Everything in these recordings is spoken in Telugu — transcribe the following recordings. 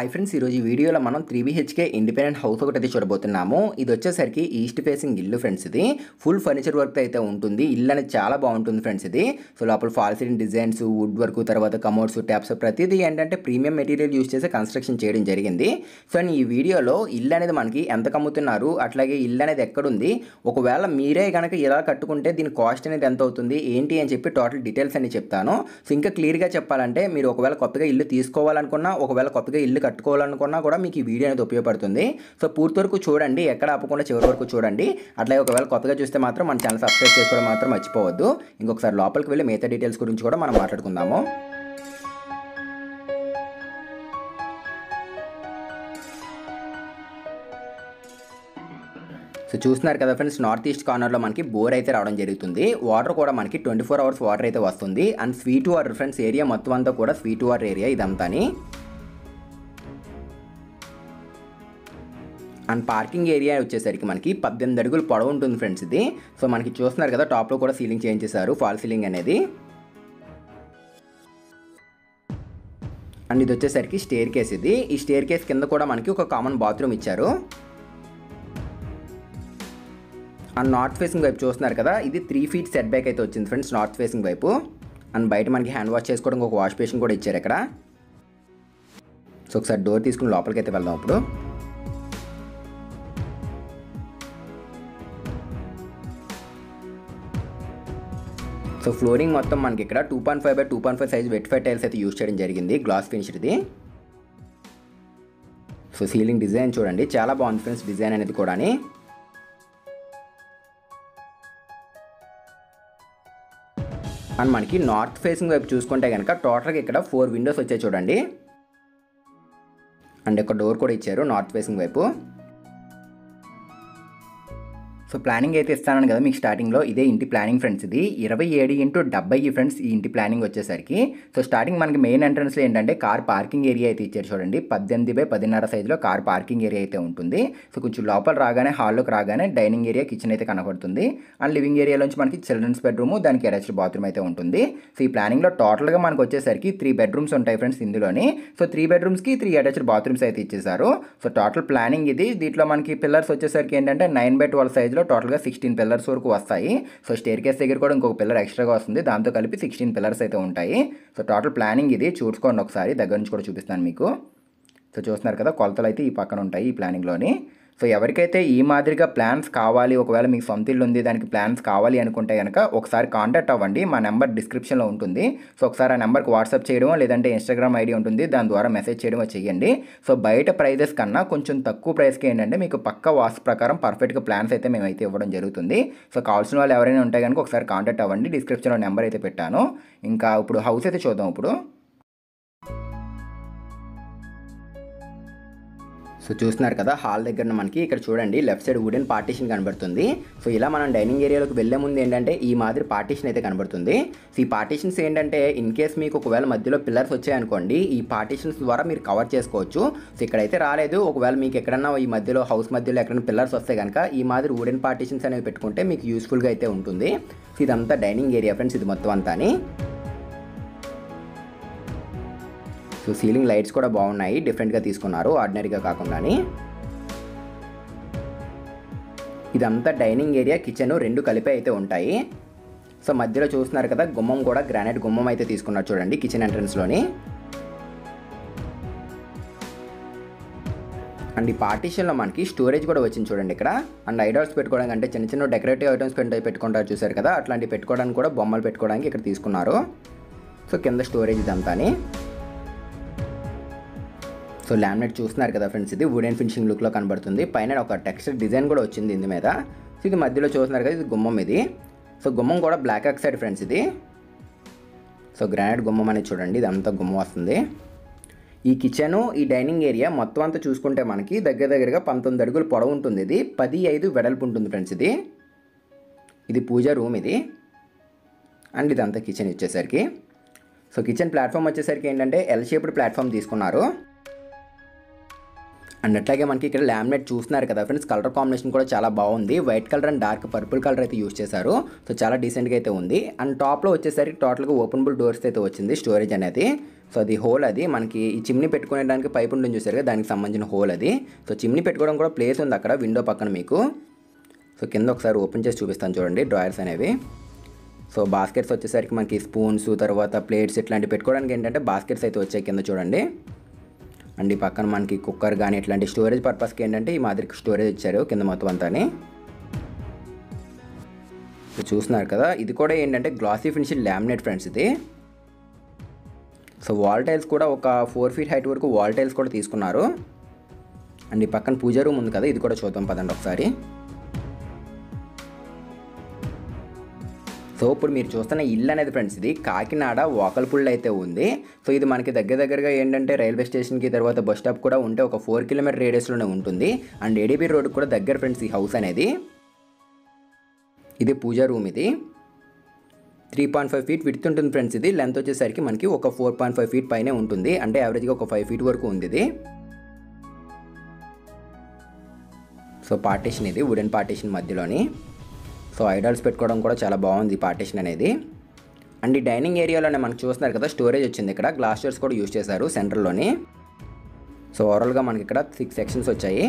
హాయ్ ఫ్రెండ్స్ ఈరోజు ఈ వీడియోలో మనం త్రీ బీహెచ్కే ఇండిపెండెంట్ హౌస్ ఒకటి అయితే చూడబోతున్నాము ఇది వచ్చేసరికి ఈస్ట్ ఫేసింగ్ ఇల్లు ఫ్రెండ్స్ ఇది ఫుల్ ఫర్నిచర్ వర్క్ అయితే ఉంటుంది ఇల్లు అనేది చాలా బాగుంటుంది ఫ్రెండ్స్ ఇది సో లోపల fall ceiling designs wood work తర్వాత కమోడ్స్ ట్యాప్స్ ప్రతిదీ ఏంటంటే ప్రీమియం మెటీరియల్ యూస్ చేసి కన్స్ట్రక్షన్ చేయడం జరిగింది సో ఈ వీడియోలో ఇల్లు అనేది మనకి ఎంత కమ్ముతున్నారు అట్లాగే ఇల్లు అనేది ఎక్కడుంది ఒకవేళ మీరే కనుక ఇలా కట్టుకుంటే దీని కాస్ట్ అనేది ఎంత అవుతుంది ఏంటి అని చెప్పి టోటల్ డీటెయిల్స్ అని చెప్తాను సో ఇంకా క్లియర్గా చెప్పాలంటే మీరు ఒకవేళ కొత్తగా ఇల్లు తీసుకోవాలనుకున్నా ఒకవేళ కొత్తగా ఇల్లు కట్టుకోవాలనుకున్నా కూడా మీకు ఈ వీడియో అనేది ఉపయోగపడుతుంది సో పూర్తి వరకు చూడండి ఎక్కడ ఆపకుండా చివరి వరకు చూడండి అట్లాగే ఒకవేళ కొత్తగా చూస్తే మాత్రం మన ఛానల్ సబ్స్క్రైబ్ చేసుకోవడం మాత్రం మర్చిపోవద్దు ఇంకొకసారి లోపలికి వెళ్ళి మిగతా డీటెయిల్స్ గురించి కూడా మనం మాట్లాడుకుందాము సో చూస్తున్నారు కదా ఫ్రెండ్స్ నార్త్ ఈస్ట్ కార్నర్లో మనకి బోర్ అయితే రావడం జరుగుతుంది వాటర్ కూడా మనకి ట్వంటీ ఫోర్ అవర్స్ వాటర్ అయితే వస్తుంది and sweet water friends area మొత్తం అంతా కూడా స్వీట్ వాటర్ ఏరియా ఇదంతాని అండ్ పార్కింగ్ ఏరియా వచ్చేసరికి మనకి పద్దెనిమిది అడుగులు పొడవు ఉంటుంది ఫ్రెండ్స్ ఇది సో మనకి చూస్తున్నారు కదా టాప్లో కూడా సీలింగ్ చేంజ్ చేశారు ఫాల్ సీలింగ్ అనేది అండ్ ఇది వచ్చేసరికి స్టేర్ కేస్ ఇది ఈ స్టేర్ కేస్ కింద కూడా మనకి ఒక కామన్ బాత్రూమ్ ఇచ్చారు అండ్ నార్త్ ఫేసింగ్ వైపు చూస్తున్నారు కదా ఇది త్రీ ఫీట్ సెట్ బ్యాక్ అయితే వచ్చింది ఫ్రెండ్స్ నార్త్ ఫేసింగ్ వైపు అండ్ బయట మనకి హ్యాండ్ వాష్ చేసుకోవడానికి ఒక వాష్ బేసిన్ కూడా ఇచ్చారు ఇక్కడ సో ఒకసారి డోర్ తీసుకుని లోపలికి అయితే వెళ్దాం ఇప్పుడు సో ఫ్లోరింగ్ మొత్తం మనకి ఇక్కడ two point five by two point five size vitrified tiles అయితే యూస్ చేయడం జరిగింది గ్లాస్ ఫినిష్ది సో సీలింగ్ డిజైన్ చూడండి చాలా బాగుంది ఫ్రెండ్స్ డిజైన్ అనేది కూడా అండ్ మనకి నార్త్ ఫేసింగ్ వైపు చూసుకుంటే కనుక టోటల్గా ఇక్కడ ఫోర్ విండోస్ వచ్చాయి చూడండి అండ్ ఒక డోర్ కూడా ఇచ్చారు నార్త్ ఫేసింగ్ వైపు సో ప్లానింగ్ అయితే ఇస్తాను కదా మీకు స్టార్టింగ్లో ఇదే ఇంటి ప్లానింగ్ ఫ్రెండ్స్ ఇది ఇరవై ఏడు ఇంటూ డెబ్బై ఫ్రెండ్స్ ఈ ఇంటి ప్లానింగ్ వచ్చేసరికి సో స్టార్టింగ్ మనకి మెయిన్ ఎంట్రన్స్లో ఏంటంటే కార్ పార్కింగ్ ఏరియా అయితే ఇచ్చారు చూడండి పద్దెనిమిది బై పదిన్నర సైజులో కార్ పార్కింగ్ ఏరియా అయితే ఉంటుంది సో కొంచెం లోపల రాగానే హాల్లోకి రాగానే డైనింగ్ ఏరియా కిచెన్ అయితే కనబడుతుంది అండ్ లివింగ్ ఏరియాలోంచి మనకి చిల్డ్రన్స్ బెడ్రూమ్ దానికి అటాచ్డ్ బాత్రూమ్ అయితే ఉంటుంది సో ఈ ప్లానింగ్లో టోటల్గా మనకు వచ్చేసరికి త్రీ బెడ్రూమ్స్ ఉంటాయి ఫ్రెండ్స్ ఇందులోని సో త్రీ బెడ్రూమ్స్కి త్రీ అటాచ్డ్ బాత్రూమ్స్ అయితే ఇచ్చేసారు సో టోటల్ ప్లానింగ్ ఇది దీంట్లో మనకి పిల్లర్స్ వచ్చేసరికి ఏంటంటే నైన్ బై ట్వెల్వ్ సైజులో టోటల్గా సిక్స్టీన్ పిల్లర్స్ వరకు వస్తాయి సో స్టేర్ కేస్ దగ్గర కూడా ఇంకొక పిల్లర్ ఎక్స్ట్రాగా వస్తుంది దాంతో కలిపి సిక్స్టీన్ పిల్లర్స్ అయితే ఉంటాయి సో టోటల్ ప్లానింగ్ ఇది చూసుకోండి ఒకసారి దగ్గర నుంచి కూడా చూపిస్తాను మీకు సో చూస్తున్నారు కదా కొలతలు అయితే ఈ పక్కన ఉంటాయి ఈ ప్లానింగ్లోని సో ఎవరికైతే ఈ మాదిరిగా ప్లాన్స్ కావాలి ఒకవేళ మీకు సొంత ఇల్లు ఉంది దానికి ప్లాన్స్ కావాలి అనుకుంటే కనుక ఒకసారి కాంటాక్ట్ అవ్వండి మా నెంబర్ డిస్క్రిప్షన్లో ఉంటుంది సో ఒకసారి ఆ నెంబర్కి వాట్సాప్ చేయడమో లేదంటే ఇన్స్టాగ్రామ్ ఐడి ఉంటుంది దాని ద్వారా మెసేజ్ చేయడమో చేయండి సో బయట ప్రైజెస్ కన్నా కొంచెం తక్కువ ప్రైస్కి ఏంటంటే మీకు పక్క వాస్ ప్రకారం పర్ఫెక్ట్గా ప్లాన్స్ అయితే మేమైతే ఇవ్వడం జరుగుతుంది సో కావాల్సిన వాళ్ళు ఎవరైనా ఉంటే కనుక ఒకసారి కాంటాక్ట్ అవ్వండి డిస్క్రిప్షన్లో నెంబర్ అయితే పెట్టాను ఇంకా ఇప్పుడు హౌస్ అయితే చూద్దాం ఇప్పుడు సో చూస్తున్నారు కదా హాల్ దగ్గర మనకి ఇక్కడ చూడండి లెఫ్ట్ సైడ్ వుడెన్ పార్టీషన్ కనబడుతుంది సో ఇలా మనం డైనింగ్ ఏరియాలోకి వెళ్ళే ముందు ఏంటంటే ఈ మాదిరి పార్టీషన్ అయితే కనబడుతుంది సో ఈ పార్టీషన్స్ ఏంటంటే ఇన్ కేస్ మీకు ఒకవేళ మధ్యలో పిల్లర్స్ వచ్చాయనుకోండి ఈ పార్టీషన్స్ ద్వారా మీరు కవర్ చేసుకోవచ్చు సో ఇక్కడైతే రాలేదు ఒకవేళ మీకు ఎక్కడన్నా ఈ మధ్యలో హౌస్ మధ్యలో ఎక్కడైనా పిల్లర్స్ వస్తే కనుక ఈ మాదిరి వుడెన్ పార్టీషన్స్ అనేవి పెట్టుకుంటే మీకు యూస్ఫుల్గా అయితే ఉంటుంది సో ఇదంతా డైనింగ్ ఏరియా ఫ్రెండ్స్ ఇది మొత్తం అంతాని సో సీలింగ్ లైట్స్ కూడా బాగున్నాయి డిఫరెంట్గా తీసుకున్నారు ఆర్డినరీగా కాకుండాని ఇదంతా డైనింగ్ ఏరియా కిచెన్ రెండు కలిపి అయితే ఉంటాయి సో మధ్యలో చూస్తున్నారు కదా గుమ్మం కూడా గ్రానైట్ గుమ్మం అయితే తీసుకున్నారు చూడండి కిచెన్ ఎంట్రన్స్లోని అండ్ ఈ పార్టీషన్లో మనకి స్టోరేజ్ కూడా వచ్చింది చూడండి ఇక్కడ అండ్ ఐడాల్స్ పెట్టుకోవడానికి అంటే చిన్న చిన్న డెకరేటివ్ ఐటమ్స్ పెట్టి పెట్టుకుంటారు చూసారు కదా అట్లాంటివి పెట్టుకోవడానికి కూడా బొమ్మలు పెట్టుకోవడానికి ఇక్కడ తీసుకున్నారు సో కింద స్టోరేజ్ ఇదంతాని సో లామినేట్ చూస్తున్నారు కదా ఫ్రెండ్స్ ఇది వుడెన్ ఫినిషింగ్ లుక్లో కనబడుతుంది పైన ఒక టెక్స్చర్ డిజైన్ కూడా వచ్చింది ఇంది మీద సో ఇది మధ్యలో చూస్తున్నారు కదా ఇది గుమ్మం ఇది సో గుమ్మం కూడా బ్లాక్ ఆక్సైడ్ ఫ్రెండ్స్ ఇది సో గ్రానైట్ గుమ్మం అనేది చూడండి ఇదంతా గుమ్మం వస్తుంది ఈ కిచెను ఈ డైనింగ్ ఏరియా మొత్తం అంతా చూసుకుంటే మనకి దగ్గర దగ్గరగా పంతొమ్మిది అడుగులు పొడవు ఉంటుంది ఇది పది ఐదు వెడల్పు ఉంటుంది ఫ్రెండ్స్ ఇది ఇది పూజ రూమ్ ఇది అండ్ ఇదంతా కిచెన్ ఇచ్చేసరికి సో కిచెన్ ప్లాట్ఫామ్ వచ్చేసరికి ఏంటంటే ఎల్ షేప్డ్ ప్లాట్ఫామ్ తీసుకున్నారు అండ్ అట్లాగే మనకి ఇక్కడ లామినేట్ చూస్తున్నారు కదా ఫ్రెండ్స్ కలర్ కాంబినేషన్ కూడా చాలా బాగుంది white colour and dark purple colour అయితే యూస్ చేశారు సో చాలా డీసెంట్గా అయితే ఉంది అండ్ టాప్లో వచ్చేసరికి టోటల్గా ఓపెనబుల్ డోర్స్ అయితే వచ్చింది స్టోరేజ్ అనేది సో అది హోల్ అది మనకి ఈ చిమ్నీ పెట్టుకునేదానికి పైప్ ఉంటుంది చూసారు కదా దానికి సంబంధించిన హోల్ అది సో చిమ్నీ పెట్టుకోవడం కూడా ప్లేస్ ఉంది అక్కడ విండో పక్కన మీకు సో కింద ఒకసారి ఓపెన్ చేసి చూపిస్తాను చూడండి డ్రాయర్స్ అనేవి సో బాస్కెట్స్ వచ్చేసరికి మనకి స్పూన్స్ తర్వాత ప్లేట్స్ ఇట్లాంటివి పెట్టుకోవడానికి ఏంటంటే బాస్కెట్స్ అయితే వచ్చాయి కింద చూడండి అండ్ ఈ పక్కన మనకి కుక్కర్ కానీ ఇట్లాంటి స్టోరేజ్ పర్పస్కి ఏంటంటే ఈ మాదిరికి స్టోరేజ్ ఇచ్చారు కింద మొత్తం అంతాని సో చూస్తున్నారు కదా ఇది కూడా ఏంటంటే గ్లాసీ ఫినిష్ లామినేట్ ఫ్రెండ్స్ ఇది సో వాల్ టైల్స్ కూడా ఒక ఫోర్ ఫీట్ హైట్ వరకు వాల్ టైల్స్ కూడా తీసుకున్నారు అండ్ ఈ పక్కన పూజ రూమ్ ఉంది కదా ఇది కూడా చూద్దాం పదండి ఒకసారి సో ఇప్పుడు మీరు చూస్తున్న ఇల్లు అనేది ఫ్రెండ్స్ ఇది కాకినాడ వాకల్పుల్ అయితే ఉంది సో ఇది మనకి దగ్గర దగ్గరగా ఏంటంటే రైల్వే స్టేషన్కి తర్వాత బస్ స్టాప్ కూడా ఉంటే ఒక ఫోర్ కిలోమీటర్ రేడియస్లోనే ఉంటుంది అండ్ ఏడీబీ రోడ్ కూడా దగ్గర ఫ్రెండ్స్ ఈ హౌస్ అనేది ఇది పూజా రూమ్ ఇది three point five feet width ఉంటుంది ఫ్రెండ్స్ ఇది లెంత్ వచ్చేసరికి మనకి ఒక ఫోర్ పాయింట్ ఫైవ్ ఫీట్ పైనే ఉంటుంది అంటే యావరేజ్గా ఒక ఫైవ్ ఫీట్ వరకు ఉంది ఇది సో పార్టీషన్ ఇది వుడెన్ పార్టీషన్ మధ్యలోని సో ఐడాల్స్ పెట్టుకోవడం కూడా చాలా బాగుంది ఈ పార్టీషన్ అనేది అండ్ ఈ డైనింగ్ ఏరియాలోనే మనకు చూస్తున్నారు కదా స్టోరేజ్ వచ్చింది ఇక్కడ గ్లాస్ డోర్స్ కూడా యూజ్ చేశారు సెంటర్లోని సో ఓవరాల్గా మనకి ఇక్కడ సిక్స్ సెక్షన్స్ వచ్చాయి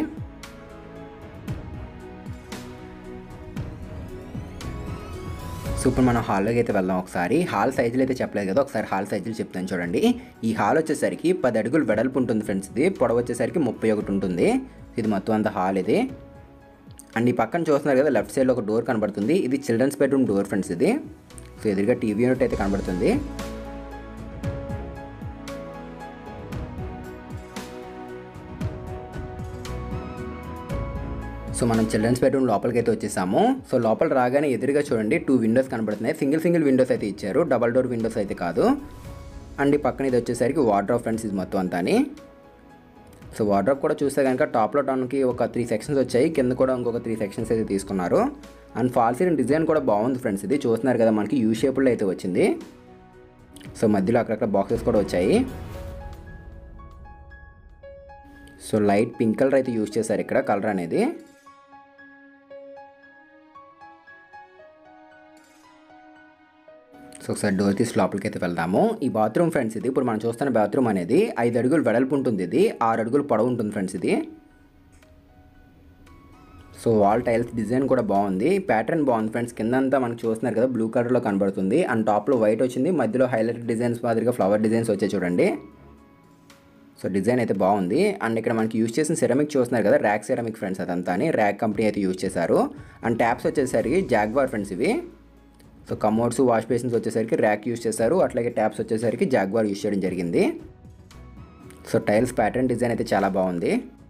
సో ఇప్పుడు మనం హాల్లోకి అయితే వెళ్దాం ఒకసారి హాల్ సైజులు అయితే చెప్పలేదు కదా ఒకసారి హాల్ సైజులు చెప్తాను చూడండి ఈ హాల్ వచ్చేసరికి పది అడుగులు వెడల్పు ఉంటుంది ఫ్రెండ్స్ ఇది పొడవు వచ్చేసరికి ముప్పై ఒకటి ఉంటుంది ఇది మొత్తం అంతా హాల్ ఇది అండ్ ఈ పక్కన చూస్తున్నారు కదా లెఫ్ట్ సైడ్లో ఒక డోర్ కనబడుతుంది ఇది చిల్డ్రన్స్ బెడ్రూమ్ డోర్ ఫ్రెండ్స్ ఇది సో ఎదురుగా టీవీ యూనిట్ అయితే కనబడుతుంది సో మనం చిల్డ్రన్స్ బెడ్రూమ్ లోపలికి అయితే వచ్చేసాము సో లోపల రాగానే ఎదురుగా చూడండి టూ విండోస్ కనబడుతున్నాయి సింగిల్ సింగిల్ విండోస్ అయితే ఇచ్చారు డబల్ డోర్ విండోస్ అయితే కాదు అండ్ ఈ పక్కన ఇది వచ్చేసరికి వాటర్ ఫ్రెండ్స్ ఇది మొత్తం అంతాని సో వార్డ్రోబ్ కూడా చూస్తే కనుక టాప్లో టౌన్కి ఒక త్రీ సెక్షన్స్ వచ్చాయి కింద కూడా ఇంకొక త్రీ సెక్షన్స్ అయితే తీసుకున్నారు అండ్ ఫాల్ సీలింగ్ డిజైన్ కూడా బాగుంది ఫ్రెండ్స్ ఇది చూస్తున్నారు కదా మనకి యూ షేప్లో అయితే వచ్చింది సో మధ్యలో అక్కడక్కడ బాక్సెస్ కూడా వచ్చాయి సో లైట్ పింక్ కలర్ అయితే యూజ్ చేశారు ఇక్కడ కలర్ అనేది సో ఒకసారి డోర్ తీసి లోపలికి అయితే వెళ్దాము ఈ బాత్రూమ్ ఫ్రెండ్స్ ఇది ఇప్పుడు మనం చూస్తున్న బాత్రూమ్ అనేది ఐదు అడుగులు వెడల్పు ఉంటుంది ఇది ఆరు అడుగులు పొడవు ఉంటుంది ఫ్రెండ్స్ ఇది సో వాల్ టైల్స్ డిజైన్ కూడా బాగుంది ప్యాటర్న్ బాగుంది ఫ్రెండ్స్ కిందంతా మనకు చూస్తున్నారు కదా బ్లూ కలర్లో కనబడుతుంది అండ్ టాప్లో వైట్ వచ్చింది మధ్యలో హైలైట్ డిజైన్స్ మాదిరిగా ఫ్లవర్ డిజైన్స్ వచ్చాయి చూడండి సో డిజైన్ అయితే బాగుంది అండ్ ఇక్కడ మనకి యూజ్ చేసిన సెరమిక్ చూస్తున్నారు కదా ర్యాక్ సెరమిక్ ఫ్రెండ్స్ అదంతా అని ర్యాక్ కంపెనీ అయితే యూజ్ చేశారు అండ్ ట్యాప్స్ వచ్చేసరికి జాగ్వార్ ఫ్రెండ్స్ ఇవి సో కమోడ్స్ వాష్ బేసిన్స్ వచ్చేసరికి ర్యాక్ యూజ్ చేశారు అట్లాగే ట్యాప్స్ వచ్చేసరికి జాగ్వార్ యూజ్ చేయడం జరిగింది సో టైల్స్ ప్యాటర్న్ డిజైన్ అయితే చాలా బాగుంది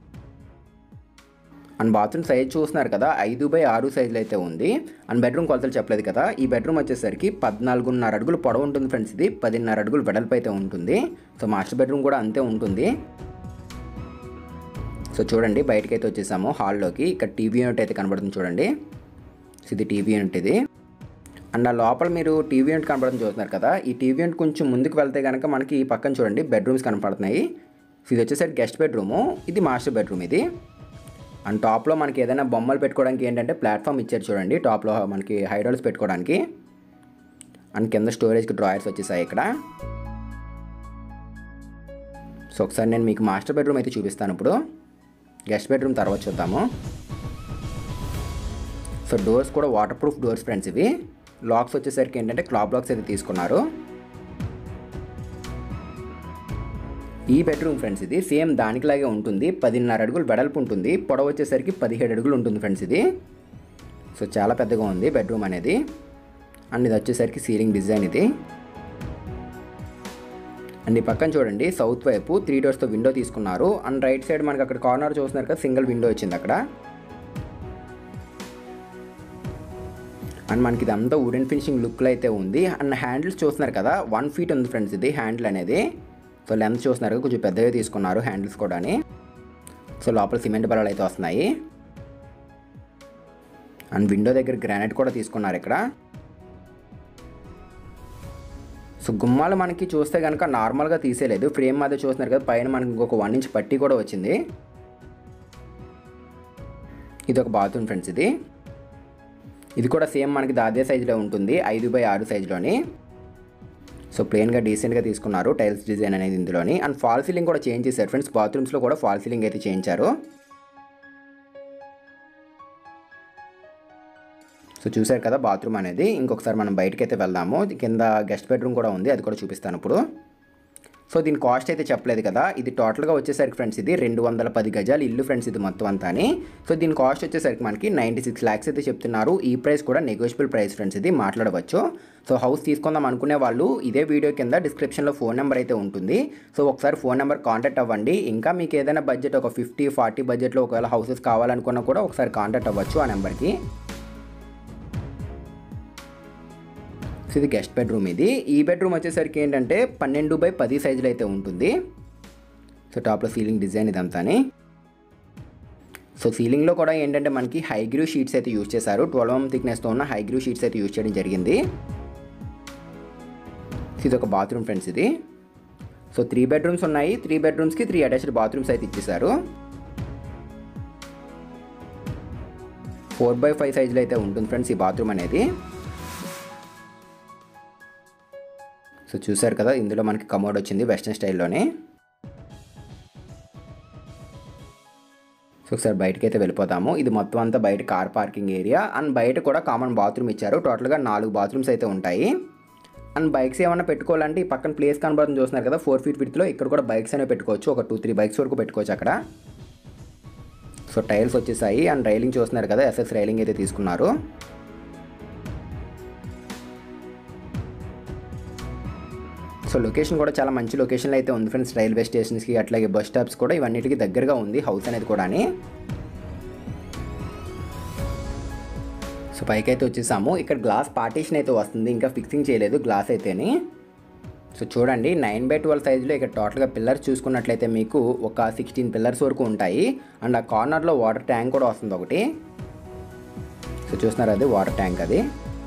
అండ్ బాత్రూమ్ సైజ్ చూస్తున్నారు కదా ఐదు బై ఆరు సైజులో అయితే ఉంది అండ్ బెడ్రూమ్ కొలతలు చెప్పలేదు కదా ఈ బెడ్రూమ్ వచ్చేసరికి పద్నాలుగున్నర అడుగులు పొడవు ఉంటుంది ఫ్రెండ్స్ ఇది పదిన్నర అడుగులు వెడల్పు అయితే ఉంటుంది సో మాస్టర్ బెడ్రూమ్ కూడా అంతే ఉంటుంది సో చూడండి బయటకైతే వచ్చేసాము హాల్లోకి ఇక్కడ టీవీ యూనిట్ అయితే కనబడుతుంది చూడండి సో ఇది టీవీ యూనిట్ ఇది అండ్ ఆ లోపల మీరు టీవీ యూనిట్ కనపడడం చూస్తున్నారు కదా ఈ టీవీ యూనిట్ కొంచెం ముందుకు వెళ్తే కనుక మనకి ఈ పక్కన చూడండి బెడ్రూమ్స్ కనపడుతున్నాయి సో ఇది వచ్చేసరికి గెస్ట్ బెడ్రూము ఇది మాస్టర్ బెడ్రూమ్ ఇది అండ్ టాప్లో మనకి ఏదైనా బొమ్మలు పెట్టుకోవడానికి ఏంటంటే ప్లాట్ఫామ్ ఇచ్చారు చూడండి టాప్లో మనకి హైడల్స్ పెట్టుకోవడానికి అండ్ కింద స్టోరేజ్కి డ్రాయర్స్ వచ్చేసాయి ఇక్కడ సో ఒకసారి నేను మీకు మాస్టర్ బెడ్రూమ్ అయితే చూపిస్తాను ఇప్పుడు గెస్ట్ బెడ్రూమ్ తర్వాత చూద్దాము సో డోర్స్ కూడా వాటర్ ప్రూఫ్ డోర్స్ ఫ్రెండ్స్ ఇవి లాక్స్ వచ్చేసరికి ఏంటంటే క్లాప్ లాక్స్ అయితే తీసుకున్నారు ఈ బెడ్రూమ్ ఫ్రెండ్స్ ఇది సేమ్ దానికిలాగే ఉంటుంది పదిన్నర అడుగులు వెడల్పు ఉంటుంది పొడవు వచ్చేసరికి పదిహేడు అడుగులు ఉంటుంది ఫ్రెండ్స్ ఇది సో చాలా పెద్దగా ఉంది బెడ్రూమ్ అనేది అండ్ ఇది వచ్చేసరికి సీలింగ్ డిజైన్ ఇది అండ్ ఈ పక్కన చూడండి సౌత్ వైపు త్రీ డోర్స్తో విండో తీసుకున్నారు అండ్ రైట్ సైడ్ మనకి అక్కడ కార్నర్ చూస్తున్నారు కదా సింగిల్ విండో వచ్చింది అక్కడ అండ్ మనకి ఇదంతా వుడెన్ ఫినిషింగ్ లుక్లో అయితే ఉంది అండ్ హ్యాండిల్స్ చూస్తున్నారు కదా వన్ ఫీట్ ఉంది ఫ్రెండ్స్ ఇది హ్యాండిల్ అనేది సో లెంత్ చూస్తున్నారు కదా, కొంచెం పెద్దగా తీసుకున్నారు హ్యాండిల్స్ కూడా సో లోపల సిమెంట్ బలాలు అయితే వస్తున్నాయి అండ్ విండో దగ్గర గ్రానైట్ కూడా తీసుకున్నారు ఇక్కడ సో గుమ్మాలు మనకి చూస్తే కనుక నార్మల్గా తీసేయలేదు ఫ్రేమ్ మీద చూస్తున్నారు కదా పైన మనకి ఇంకొక వన్ ఇంచ్ పట్టి కూడా వచ్చింది ఇది ఒక బాత్రూమ్ ఫ్రెండ్స్ ఇది ఇది కూడా సేమ్ మనకి అదే సైజులో ఉంటుంది ఐదు బై ఆరు సైజులోని సో ప్లెయిన్గా డీసెంట్గా తీసుకున్నారు టైల్స్ డిజైన్ అనేది ఇందులోని అండ్ ఫాల్ సీలింగ్ కూడా చేంజ్ చేశారు ఫ్రెండ్స్ బాత్రూమ్స్లో కూడా ఫాల్ సీలింగ్ అయితే చేయించారు సో చూశారు కదా బాత్రూమ్ అనేది ఇంకొకసారి మనం బయటకి అయితే వెళ్దాము కింద గెస్ట్ బెడ్రూమ్ కూడా ఉంది అది కూడా చూపిస్తాను ఇప్పుడు సో దీని కాస్ట్ అయితే చెప్పలేదు కదా ఇది టోటల్గా వచ్చేసరికి ఫ్రెండ్స్ ఇది రెండు వందల పది గజాలు ఇల్లు ఫ్రెండ్స్ ఇది మొత్తం అంతా సో దీని కాస్ట్ వచ్చేసరికి మనకి నైంటీ సిక్స్ ల్యాక్స్ అయితే చెప్తున్నారు ఈ ప్రైస్ కూడా నెగోషియబుల్ ప్రైస్ ఫ్రెండ్స్ ఇది మాట్లాడవచ్చు సో హౌస్ తీసుకుందాం అనుకునే వాళ్ళు ఇదే వీడియో కింద డిస్క్రిప్షన్లో ఫోన్ నెంబర్ అయితే ఉంటుంది సో ఒకసారి ఫోన్ నెంబర్ కాంటాక్ట్ అవ్వండి ఇంకా మీకు ఏదైనా బడ్జెట్ ఒక ఫిఫ్టీ ఫార్టీ బడ్జెట్లో ఒకవేళ హౌసెస్ కావాలనుకున్నా కూడా ఒకసారి కాంటాక్ట్ అవ్వచ్చు ఆ నెంబర్కి సో ఇది గెస్ట్ బెడ్రూమ్ ఇది ఈ బెడ్రూమ్ వచ్చేసరికి ఏంటంటే పన్నెండు బై పది సైజులో అయితే ఉంటుంది సో టాప్లో సీలింగ్ డిజైన్ ఇదంతాని సో సీలింగ్లో కూడా ఏంటంటే మనకి హైగ్రూ షీట్స్ అయితే యూజ్ చేశారు ట్వెల్వ్ ఎం థిక్నెస్తో ఉన్న హైగ్రూ షీట్స్ అయితే యూజ్ చేయడం జరిగింది ఇది ఒక బాత్రూమ్ ఫ్రెండ్స్ ఇది సో త్రీ బెడ్రూమ్స్ ఉన్నాయి త్రీ బెడ్రూమ్స్కి త్రీ అటాచ్డ్ బాత్రూమ్స్ అయితే ఇచ్చేసారు ఫోర్ బై ఫైవ్ సైజులో అయితే ఉంటుంది ఫ్రెండ్స్ ఈ బాత్రూమ్ అనేది సో చూసారు కదా ఇందులో మనకి కమోడ్ వచ్చింది వెస్ట్రన్ స్టైల్లోనే సో ఒకసారి బయటకి అయితే వెళ్ళిపోతాము ఇది మొత్తం అంతా బయట కార్ పార్కింగ్ ఏరియా అండ్ బయట కూడా కామన్ బాత్రూమ్ ఇచ్చారు టోటల్గా నాలుగు బాత్రూమ్స్ అయితే ఉంటాయి అండ్ బైక్స్ ఏమైనా పెట్టుకోవాలంటే ఈ పక్కన ప్లేస్ కనబడుతుంది చూస్తున్నారు కదా ఫోర్ ఫీట్ విత్లో ఇక్కడ కూడా బైక్స్ అనేవి పెట్టుకోవచ్చు ఒక టూ త్రీ బైక్స్ వరకు పెట్టుకోవచ్చు అక్కడ సో టైల్స్ వచ్చేసాయి అండ్ రైలింగ్ చూస్తున్నారు కదా ఎస్ఎస్ రైలింగ్ అయితే తీసుకున్నారు సో లొకేషన్ కూడా చాలా మంచి లొకేషన్లో అయితే ఉంది ఫ్రెండ్స్ రైల్వే స్టేషన్స్కి అట్లాగే బస్ స్టాప్స్ కూడా ఇవన్నిటికి దగ్గరగా ఉంది హౌస్ అనేది కూడా సో పైకి అయితే వచ్చేసాము ఇక్కడ గ్లాస్ పార్టీషన్ అయితే వస్తుంది ఇంకా ఫిక్సింగ్ చేయలేదు గ్లాస్ అయితేని సో చూడండి నైన్ బై ట్వెల్వ్ సైజులో ఇక్కడ టోటల్గా పిల్లర్స్ చూసుకున్నట్లయితే మీకు ఒక సిక్స్టీన్ పిల్లర్స్ వరకు ఉంటాయి అండ్ ఆ కార్నర్లో వాటర్ ట్యాంక్ కూడా వస్తుంది ఒకటి సో చూస్తున్నారు అది వాటర్ ట్యాంక్ అది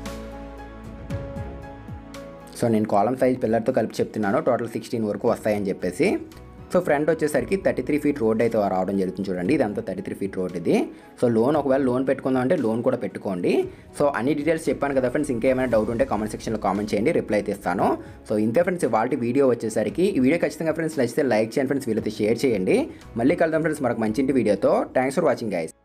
సో నేను కాలం సైజ్ పిల్లర్తో కలిపి చెప్తున్నాను టోటల్ సిక్స్టీన్ వరకు వస్తాయని చెప్పేసి సో ఫ్రంట్ వచ్చేసరికి థర్టీ త్రీ ఫీట్ రోడ్ అయితే రావడం జరుగుతుంది చూడండి ఇదంతా థర్టీ త్రీ ఫీట్ రోడ్ ఇది సో లోన్ ఒకవేళ లోన్ పెట్టుకుందాం అంటే లోన్ కూడా పెట్టుకోండి సో అన్ని డీటెయిల్స్ చెప్పాను కదా ఫ్రెండ్స్ ఇంకా ఏమైనా డౌట్ ఉంటే కామెంట్ సెక్షన్లో కామెంట్ చేయండి రిప్లై అయితే ఇస్తాను సో ఇంతే ఫ్రెండ్స్ వాళ్ళ వీడియో వచ్చేసరికి ఈ వీడియో ఖచ్చితంగా ఫ్రెండ్స్ నచ్చితే లైక్ చేయండి ఫ్రెండ్స్ వీళ్ళైతే షేర్ చేయండి మళ్ళీ కలుద్దాం ఫ్రెండ్స్ మనకు మంచి వీడియోతో థ్యాంక్స్ ఫర్ వాచింగ్ గైస్